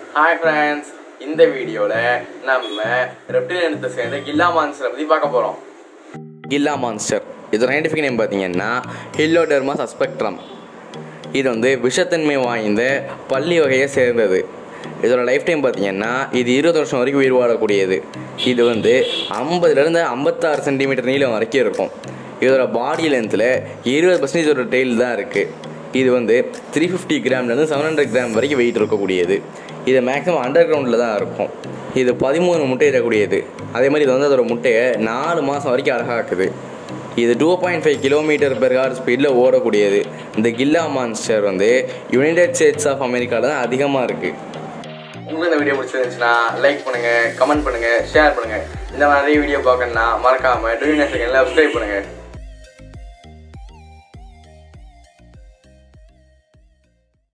hi friends இந்த வீடியோவில் நம்ம ரெப்டில் இனத்தை சேர்ந்த கில்லா மான்ஸ்டரை பற்றி பார்க்க போகிறோம் கில்லா மான்ஸ்டர் இதோட சயின்டிஃபிக் நேம் பார்த்தீங்கன்னா ஹில்லோடெர்மா சஸ்பெக்ட்ரம் இது வந்து விஷத்தன்மை வாய்ந்த பள்ளி வகையை சேர்ந்தது இதோட லைஃப் டைம் பார்த்தீங்கன்னா இது இருபது வருஷம் வரைக்கும் உயிர் வாழக்கூடியது இது வந்து ஐம்பதுலேருந்து ஐம்பத்தாறு சென்டிமீட்டர் நீளம் வரைக்கும் இருக்கும் இதோட பாடி லென்த்தில் இருபது பர்சன்டேஜோட டெய்ல் தான் இருக்குது இது வந்து த்ரீ ஃபிஃப்டி கிராம்லேருந்து செவன் ஹண்ட்ரட் கிராம் வரைக்கும் வெயிட் இருக்கக்கூடியது இது மேக்ஸிமம் அண்டர் கிரவுண்டில் தான் இருக்கும் இது பதிமூணு முட்டை இடக்கூடியது அதே மாதிரி இது வந்து அதோட முட்டையை நாலு மாதம் வரைக்கும் அழகாக்குது இது two point five kilometre per hour ஸ்பீடில் ஓடக்கூடியது இந்த கில்லா மான்ஸ்டர் வந்து யுனைடெட் ஸ்டேட்ஸ் ஆஃப் அமெரிக்காவில் தான் அதிகமாக இருக்குது உங்களுக்கு இந்த வீடியோ பிடிச்சிருந்துச்சுன்னா லைக் பண்ணுங்கள் கமெண்ட் பண்ணுங்கள் ஷேர் பண்ணுங்கள் இந்த மாதிரி வீடியோ பார்க்கணுன்னா மறக்காமல் டூ செகண்டில் சப்ஸ்கிரைப் பண்ணுங்கள்